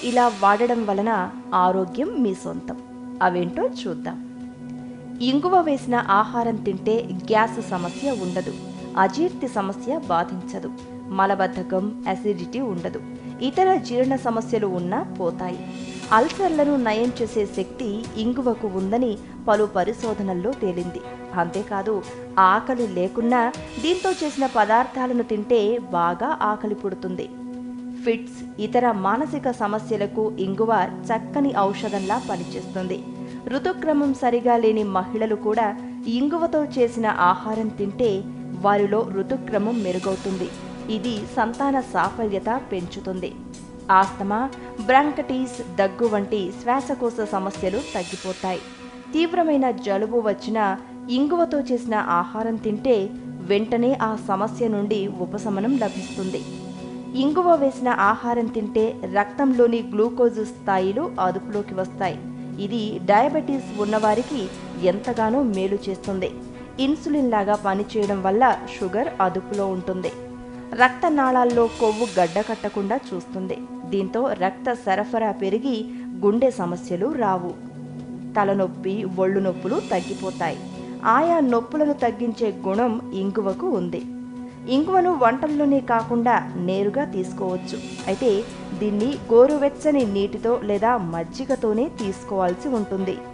ఇలా వాడడం వలన ఆరోగ్యం మీ సొంతం అవేంటో చూద్దాం ఇంగువ వేసిన ఆహారం తింటే గ్యాస్ సమస్య ఉండదు అజీర్తి సమస్య బాధించదు మలబద్ధకం అసిడిటీ ఉండదు ఇతర జీర్ణ సమస్యలు ఉన్నా పోతాయి అల్సర్లను నయం చేసే శక్తి ఇంగువకు ఉందని పలు పరిశోధనల్లో తేలింది అంతేకాదు ఆకలి లేకున్నా దీంతో చేసిన పదార్థాలను తింటే బాగా ఆకలి పుడుతుంది ఫిట్స్ ఇతర మానసిక సమస్యలకు ఇంగువ చక్కని ఔషధంలా పనిచేస్తుంది ఋతుక్రమం సరిగా లేని మహిళలు కూడా ఇంగువతో చేసిన ఆహారం తింటే వారిలో ఋతుక్రమం మెరుగవుతుంది ఇది సంతాన సాఫల్యత పెంచుతుంది ఆస్తమా బ్రాంకటీస్ దగ్గు వంటి శ్వాసకోశ సమస్యలు తగ్గిపోతాయి తీవ్రమైన జలుబు వచ్చినా ఇంగువతో చేసిన ఆహారం తింటే వెంటనే ఆ సమస్య నుండి ఉపశమనం లభిస్తుంది ఇంగువ వేసిన ఆహారం తింటే రక్తంలోని గ్లూకోజ్ స్థాయిలు అదుపులోకి వస్తాయి ఇది డయాబెటీస్ ఉన్నవారికి ఎంతగానో మేలు చేస్తుంది ఇన్సులిన్ లాగా పనిచేయడం వల్ల షుగర్ అదుపులో ఉంటుంది రక్త నాళాల్లో కొవ్వు గడ్డకట్టకుండా చూస్తుంది దీంతో రక్త సరఫరా పెరిగి గుండె సమస్యలు రావు తలనొప్పి ఒళ్ళు నొప్పులు తగ్గిపోతాయి ఆయా నొప్పులను తగ్గించే గుణం ఇంగువకు ఉంది ఇంగువను వంటల్లోనే కాకుండా నేరుగా తీసుకోవచ్చు అయితే దీన్ని గోరువెచ్చని నీటితో లేదా మజ్జిగతోనే తీసుకోవాల్సి ఉంటుంది